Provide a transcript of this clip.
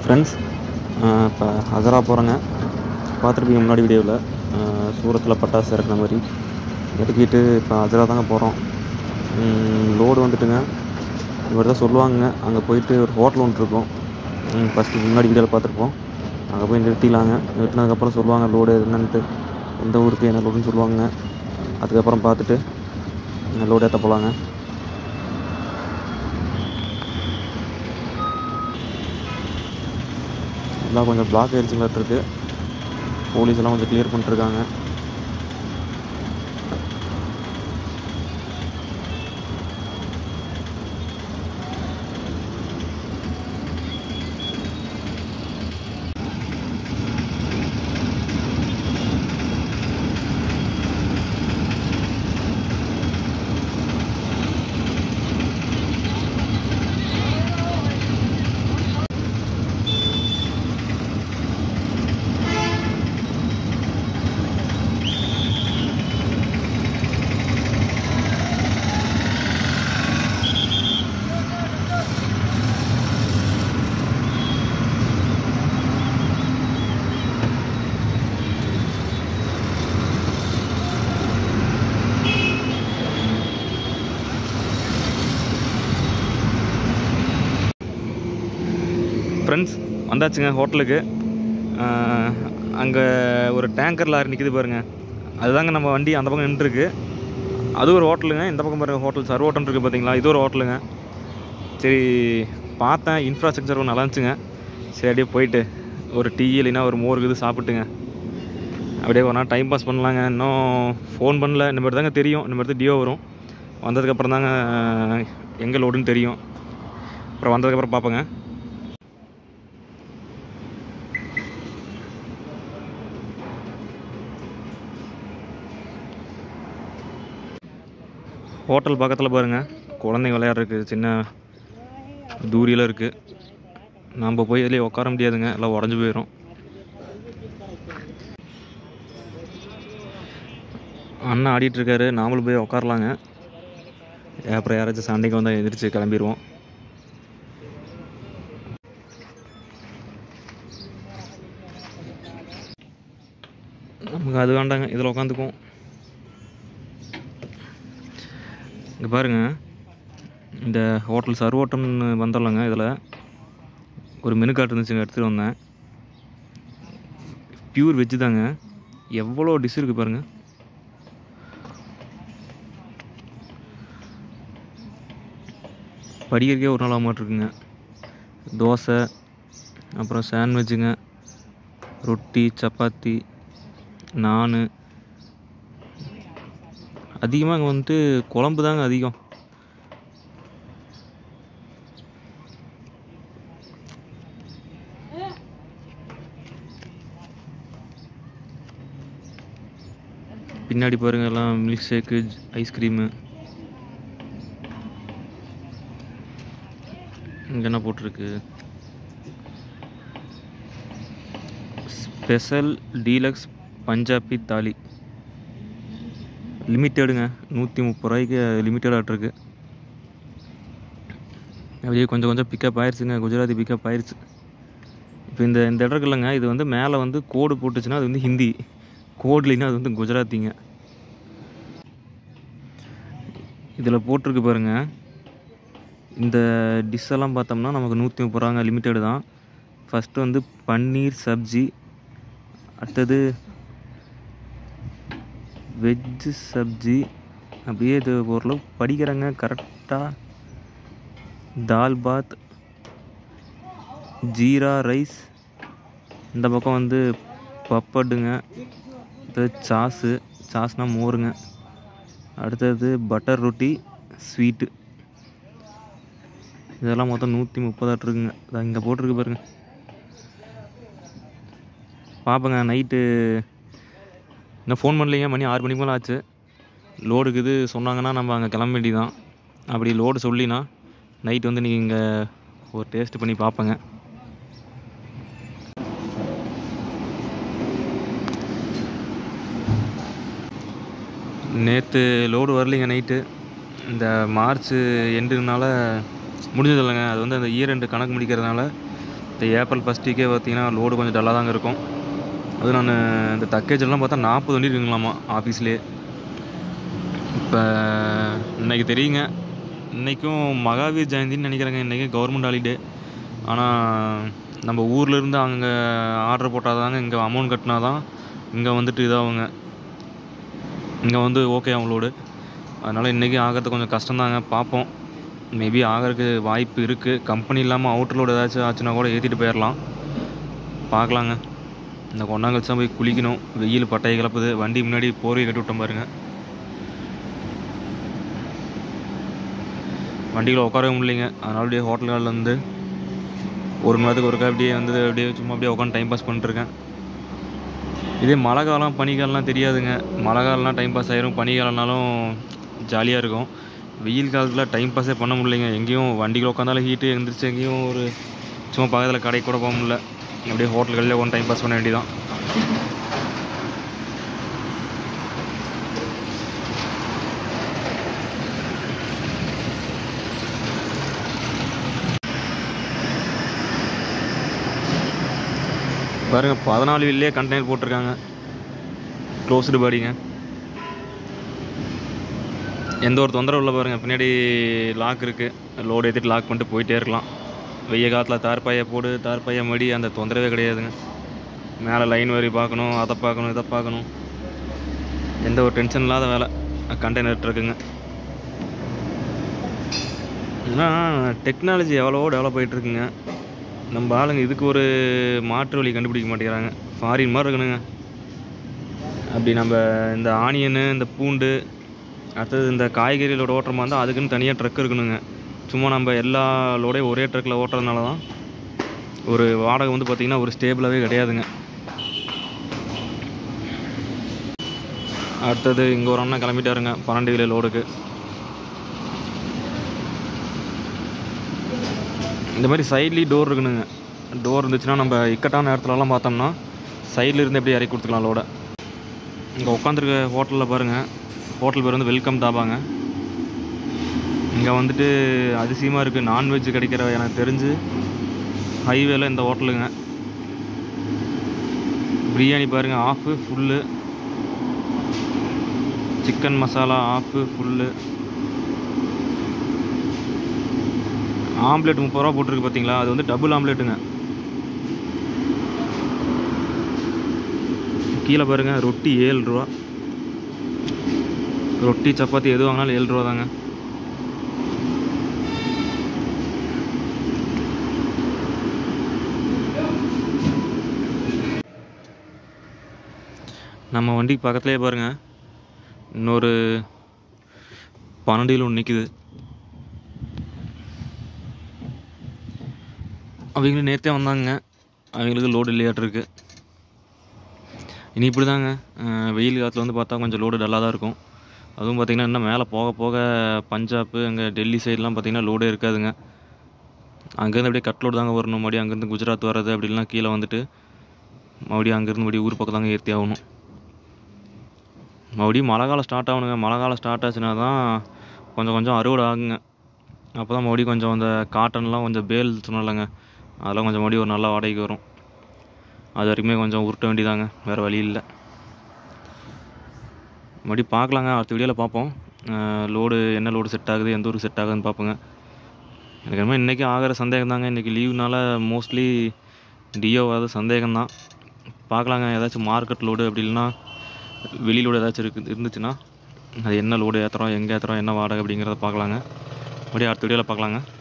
friends இப்போ ஹசரா போகிறேங்க பார்த்துருப்பீங்க முன்னாடி வீடியோவில் சூரத்தில் பட்டாசு இறக்குன மாதிரி இறக்கிட்டு இப்போ ஹசரா தாங்க போகிறோம் லோடு வந்துட்டுங்க இவர் தான் சொல்லுவாங்க அங்கே போயிட்டு ஒரு ஹோட்டல் ஒன்று இருக்கும் ஃபஸ்ட்டு முன்னாடி வீடியோவில் பார்த்துருப்போம் அங்கே போய் நிறுத்திக்கலாங்க நிறுத்தினதுக்கப்புறம் சொல்லுவாங்க லோடு என்னன்ட்டு எந்த ஊருக்கு என்ன லோடுன்னு சொல்லுவாங்க அதுக்கப்புறம் பார்த்துட்டு லோடு ஏற்ற போகலாங்க எல்லாம் கொஞ்சம் பிளாக் ஆயிடுச்சுங்களாட்டு இருக்கு போலீஸ் எல்லாம் கொஞ்சம் கிளியர் பண்ணிட்டுருக்காங்க ஃப்ரெண்ட்ஸ் வந்தாச்சுங்க ஹோட்டலுக்கு அங்கே ஒரு டேங்கர் லாரி நிற்கிது பாருங்க அதுதாங்க நம்ம வண்டி அந்த பக்கம் நின்றுருக்கு அது ஒரு ஹோட்டலுங்க இந்த பக்கம் பாருங்க ஹோட்டல் சர்வோட்டன் இருக்குது பார்த்தீங்களா இது ஒரு ஹோட்டலுங்க சரி பார்த்தேன் இன்ஃப்ராஸ்ட்ரக்சர் நல்லா இருந்துச்சுங்க சரி அப்படியே போயிட்டு ஒரு டீ இல்லைன்னா ஒரு மோர் இது சாப்பிட்டுங்க அப்படியே ஒரு நாள் டைம் பாஸ் பண்ணலாங்க இன்னும் ஃபோன் பண்ணல இந்த மாதிரி தாங்க தெரியும் இந்த மாதிரி தான் டியோ வரும் வந்ததுக்கப்புறம் தாங்க எங்கே லோடுன்னு தெரியும் அப்புறம் வந்ததுக்கப்புறம் பார்ப்போங்க ஹோட்டல் பக்கத்தில் பாருங்கள் குழந்தைங்க விளையாடுறதுக்கு சின்ன தூரியெல்லாம் இருக்குது நம்ம போய் இதுலேயே உட்கார முடியாதுங்க எல்லாம் உடஞ்சி போயிடும் அண்ணன் ஆடிட்டு இருக்காரு நாமளும் போய் உட்காரலாங்க அப்புறம் யாராச்சும் சண்டைக்கு வந்தால் எந்திரிச்சு கிளம்பிடுவோம் நமக்கு அது வேண்டாங்க இதில் உட்காந்துக்குவோம் இங்கே பாருங்க இந்த ஹோட்டல் சர்வோட்டம்னு வந்துடலாங்க இதில் ஒரு மெனு கார்டு இருந்துச்சுங்க எடுத்துகிட்டு வந்தேன் பியூர் வெஜ்ஜு தாங்க எவ்வளோ டிஷ் இருக்குது பாருங்கள் படிக்கிறக்கே ஒரு நாள் ஆக மாட்டிருக்குங்க தோசை அப்புறம் சாண்ட்விட்சுங்க ரொட்டி சப்பாத்தி நான் அதிகமாக இங்கே வந்துட்டு குழம்பு தாங்க அதிகம் பின்னாடி பாருங்க எல்லாம் மில்க் ஷேக்கு ஐஸ்கிரீமு இங்கே என்ன போட்டிருக்கு ஸ்பெஷல் டீலக்ஸ் பஞ்சாபி தாலி லிமிட்டடுங்க நூற்றி முப்பது ரூபாய்க்கு லிமிட்டட் ஆட்ருக்கு அப்படியே கொஞ்சம் கொஞ்சம் பிக்கப் ஆயிடுச்சுங்க குஜராத்தி பிக்கப் ஆயிடுச்சு இப்போ இந்த இந்த இடம் இருக்குல்லங்க இது வந்து மேலே வந்து கோடு போட்டுச்சுன்னா அது வந்து ஹிந்தி கோடு இல்லைன்னா அது வந்து குஜராத்திங்க இதில் போட்டிருக்கு பாருங்க இந்த டிஷ் எல்லாம் பார்த்தோம்னா நமக்கு நூற்றி முப்பது ரூபாங்க லிமிட்டடு தான் ஃபஸ்ட்டு வந்து பன்னீர் சப்ஜி அடுத்தது வெஜ்ஜு சப்ஜி அப்படியே இது ஓரளவு படிக்கிறேங்க கரெக்டாக தால் பாத் ஜீரா ரைஸ் இந்த பக்கம் வந்து பப்படுங்க இது சாஸு சாஸ்னால் மோருங்க அடுத்தது பட்டர் ரொட்டி ஸ்வீட்டு இதெல்லாம் மொத்தம் நூற்றி முப்பதாட்டு இருக்குங்க அதான் இங்கே போட்டிருக்கு பாருங்க பார்ப்பேங்க நைட்டு இன்னும் ஃபோன் பண்ணலைங்க மணி ஆறு மணிக்கு மேலே ஆச்சு லோடுக்கு இது சொன்னாங்கன்னா நம்ம அங்கே கிளம்ப வேண்டியதான் அப்படி லோடு சொல்லினா நைட் வந்து நீங்கள் இங்கே ஒரு டேஸ்ட் பண்ணி பார்ப்பேங்க நேற்று லோடு வரலைங்க நைட்டு இந்த மார்ச் எண்டுனால முடிஞ்சது இல்லைங்க அது வந்து அந்த இயர் ரெண்டு கணக்கு முடிக்கிறதுனால இந்த ஏப்ரல் ஃபஸ்ட் வீக்கே பார்த்தீங்கன்னா லோடு கொஞ்சம் டல்லாக தாங்க இருக்கும் அது நான் இந்த தக்கேஜ் எல்லாம் பார்த்தா நாற்பது வண்டி இருக்குங்களாமா ஆஃபீஸ்லேயே இப்போ இன்னைக்கு தெரியுங்க இன்றைக்கும் மகாவீர் ஜெயந்தின்னு நினைக்கிறேங்க இன்றைக்கி கவர்மெண்ட் ஹாலிடே ஆனால் நம்ம ஊர்ல இருந்து அங்கே ஆர்டர் போட்டால் தாங்க இங்கே அமௌண்ட் கட்டினா தான் இங்கே வந்துட்டு இதாகுங்க இங்கே வந்து ஓகே அவங்களோடு அதனால் இன்றைக்கி ஆகிறது கொஞ்சம் கஷ்டம்தாங்க பார்ப்போம் மேபி ஆகிறதுக்கு வாய்ப்பு இருக்குது கம்பெனி இல்லாமல் அவுட்டர்லோடு ஏதாச்சும் ஆச்சுன்னா கூட ஏற்றிட்டு போயிடலாம் பார்க்கலாங்க இந்த கொண்டாங்கல் தான் போய் குளிக்கணும் வெயில் பட்டையை கிளப்புது வண்டி முன்னாடி போர்வை கட்டி விட்டோம் பாருங்க வண்டியில் உட்காரவே முடியலைங்க அதனால அப்படியே ஹோட்டல்களில் வந்து ஒரு மணி நேரத்துக்கு ஒருக்கா அப்படியே வந்து அப்படியே சும்மா அப்படியே உட்காந்து டைம் பாஸ் பண்ணிட்டுருக்கேன் இதே மழை காலம் பனிக்காலம்லாம் தெரியாதுங்க மழை காலம்லாம் டைம் பாஸ் ஆயிரும் பனிக்காலம்னாலும் ஜாலியாக இருக்கும் வெயில் காலத்தில் டைம் பாஸே பண்ண முடியலைங்க எங்கேயும் வண்டியில் உட்காந்தாலும் ஹீட்டு எழுந்திரிச்சு எங்கேயும் ஒரு சும்மா பக்கத்தில் கடைக்கு கூட போக முடியல அப்படியே ஹோட்டல்களில் ஒன் டைம் பாஸ் பண்ண வேண்டியதான் பாருங்க பதினாலு வீல்லே கண்டெய்னர் போட்டிருக்காங்க க்ளோஸ்டு பாடிங்க எந்த ஒரு தொந்தரவும் இல்லை பாருங்க பின்னாடி லாக் இருக்குது லோடு ஏற்றிட்டு லாக் பண்ணிட்டு போயிட்டே இருக்கலாம் வெய்ய காலத்தில் தார்பாயை போடு தார்பாயை மடி அந்த தொந்தரவே கிடையாதுங்க மேலே லைன் வரி பார்க்கணும் அதை பார்க்கணும் இதை பார்க்கணும் எந்த ஒரு டென்ஷன் இல்லாத வேலை கண்டெய்னர் இருக்குங்க ஏன்னா டெக்னாலஜி எவ்வளவோ டெவலப் ஆகிட்டு இருக்குங்க நம்ம ஆளுங்க இதுக்கு ஒரு மாற்று வழி கண்டுபிடிக்க மாட்டேங்கிறாங்க ஃபாரின் மாதிரி இருக்கணுங்க அப்படி நம்ம இந்த ஆனியனு இந்த பூண்டு அடுத்தது இந்த காய்கறிகளோட ஓட்டுறமா இருந்தால் அதுக்குன்னு தனியாக ட்ரக் இருக்கணுங்க சும்மா நம்ம எல்லா லோடையும் ஒரே ட்ரக்கில் ஓட்டுறதுனால தான் ஒரு வாடகை வந்து பார்த்திங்கன்னா ஒரு ஸ்டேபிளாகவே கிடையாதுங்க அடுத்தது இங்கே ஒரு அண்ணன் கிளம்பிட்டாருங்க பன்னெண்டு கிலோ லோடுக்கு இந்த மாதிரி சைட்லேயும் டோர் இருக்கணுங்க டோர் இருந்துச்சுன்னா நம்ம இக்கட்டான இடத்துலலாம் பார்த்தோம்னா சைடில் இருந்து எப்படி இறக்கி கொடுத்துக்கலாம் லோடை இங்கே உட்காந்துருக்க ஹோட்டலில் பாருங்கள் ஹோட்டல் பேர் வந்து வெல்கம் தாபாங்க இங்கே வந்துட்டு அதிசயமாக இருக்குது நான்வெஜ் கிடைக்கிற எனக்கு தெரிஞ்சு ஹைவேல இந்த ஹோட்டலுங்க பிரியாணி பாருங்கள் half full chicken masala half full omelette முப்பது ரூபா போட்டிருக்கு பார்த்தீங்களா அது வந்து டபுள் ஆம்லெட்டுங்க கீழே பாருங்க ரொட்டி ஏழு ரூபா ரொட்டி சப்பாத்தி எது வாங்கினாலும் ஏழு ரூபா தாங்க நம்ம வண்டிக்கு பக்கத்துலேயே பாருங்க இன்னொரு பன்னெண்டு கிலோ நிற்கிது அவங்களும் நேற்றே வந்தாங்க அவங்களுக்கு லோடு இல்லையாட்டிருக்கு இனி இப்படி தாங்க வெயில் காலத்தில் வந்து பார்த்தா கொஞ்சம் லோடு டல்லாக தான் இருக்கும் அதுவும் பார்த்திங்கன்னா இன்னும் மேலே போக போக பஞ்சாப்பு அங்கே டெல்லி சைட்லாம் பார்த்திங்கன்னா லோடே இருக்காதுங்க அங்கேருந்து அப்படியே கட் லோடு தாங்க வரணும் மறுபடியும் அங்கேருந்து குஜராத் வர்றது அப்படிலாம் கீழே வந்துட்டு மறுபடியும் அங்கேருந்து மறுபடியும் ஊர் பக்கம் தாங்க ஏற்றி ஆகணும் மறுபடியும் மழை காலம் ஸ்டார்ட் ஆகணுங்க மழை காலம் ஸ்டார்ட் ஆச்சுன்னா தான் கொஞ்சம் கொஞ்சம் அறுவடை ஆகுங்க அப்போ தான் மறுபடியும் கொஞ்சம் அந்த காட்டன்லாம் கொஞ்சம் பேல் சொன்னலங்க அதெல்லாம் கொஞ்சம் மறுபடியும் ஒரு நல்ல வாடகைக்கு வரும் அது வரைக்குமே கொஞ்சம் உருட்ட வேண்டியதாங்க வேறு வழி இல்லை மறுபடியும் பார்க்கலாங்க அடுத்த வீடியோவில் பார்ப்போம் லோடு என்ன லோடு செட் ஆகுது எந்த ஊருக்கு செட் ஆகுதுன்னு பார்ப்போங்க எனக்கு என்னமோ இன்றைக்கி ஆகிற சந்தேகம் தாங்க இன்றைக்கி லீவுனால மோஸ்ட்லி டிஓ ஆகாத சந்தேகம் தான் பார்க்கலாங்க ஏதாச்சும் மார்க்கெட் லோடு அப்படி இல்லைன்னா வெளி லோடு ஏதாச்சும் இருக்குது இருந்துச்சுன்னா அது என்ன லோடு ஏற்றுறோம் எங்கே ஏற்றுறோம் என்ன வாடகை அப்படிங்கிறத பார்க்கலாங்க மறுபடியும் அடுத்த வீடியோவில் பார்க்கலாங்க